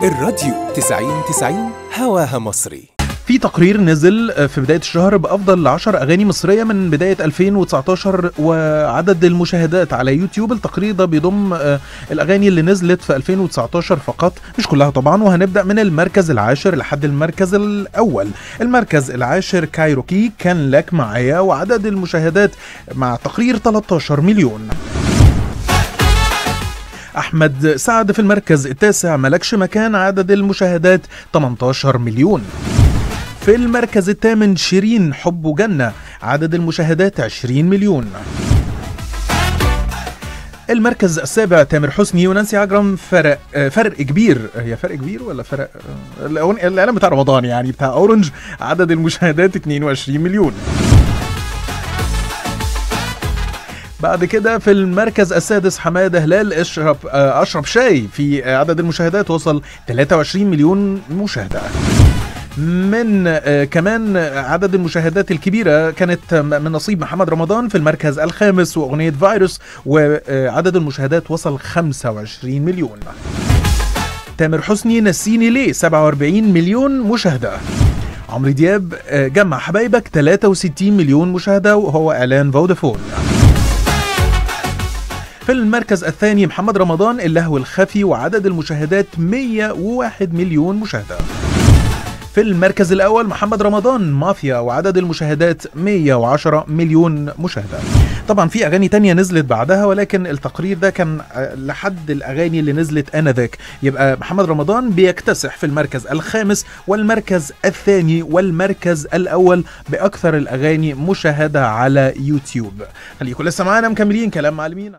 الراديو 90 90 هواها مصري في تقرير نزل في بداية الشهر بأفضل 10 أغاني مصرية من بداية 2019 وعدد المشاهدات على يوتيوب التقرير ده بيضم آه، الأغاني اللي نزلت في 2019 فقط مش كلها طبعا وهنبدأ من المركز العاشر لحد المركز الأول المركز العاشر كايروكي كان لك معايا وعدد المشاهدات مع تقرير 13 مليون أحمد سعد في المركز التاسع ملكش مكان عدد المشاهدات 18 مليون في المركز الثامن شيرين حب جنة عدد المشاهدات 20 مليون المركز السابع تامر حسني ونانسي عجرم فرق آه، فرق كبير هي فرق كبير ولا فرق آه، الأغنية- الاعلان بتاع رمضان يعني بتاع اورنج عدد المشاهدات 22 مليون بعد كده في المركز السادس حماده هلال اشرب آه، اشرب شاي في آه، عدد المشاهدات وصل 23 مليون مشاهده من آه، كمان عدد المشاهدات الكبيرة كانت آه، من نصيب محمد رمضان في المركز الخامس وأغنية فيروس وعدد المشاهدات وصل 25 مليون تامر حسني نسيني ليه 47 مليون مشاهدة عمرو دياب آه، جمع حبايبك 63 مليون مشاهدة وهو إعلان فودافون في المركز الثاني محمد رمضان اللهو الخفي وعدد المشاهدات 101 مليون مشاهدة في المركز الأول محمد رمضان مافيا وعدد المشاهدات 110 مليون مشاهدة طبعا في أغاني تانية نزلت بعدها ولكن التقرير ده كان آه، لحد الأغاني اللي نزلت آنذاك يبقى محمد رمضان بيكتسح في المركز الخامس والمركز الثاني والمركز الأول بأكثر الأغاني مشاهدة على يوتيوب خليكم لسه معانا مكملين كلام معلمين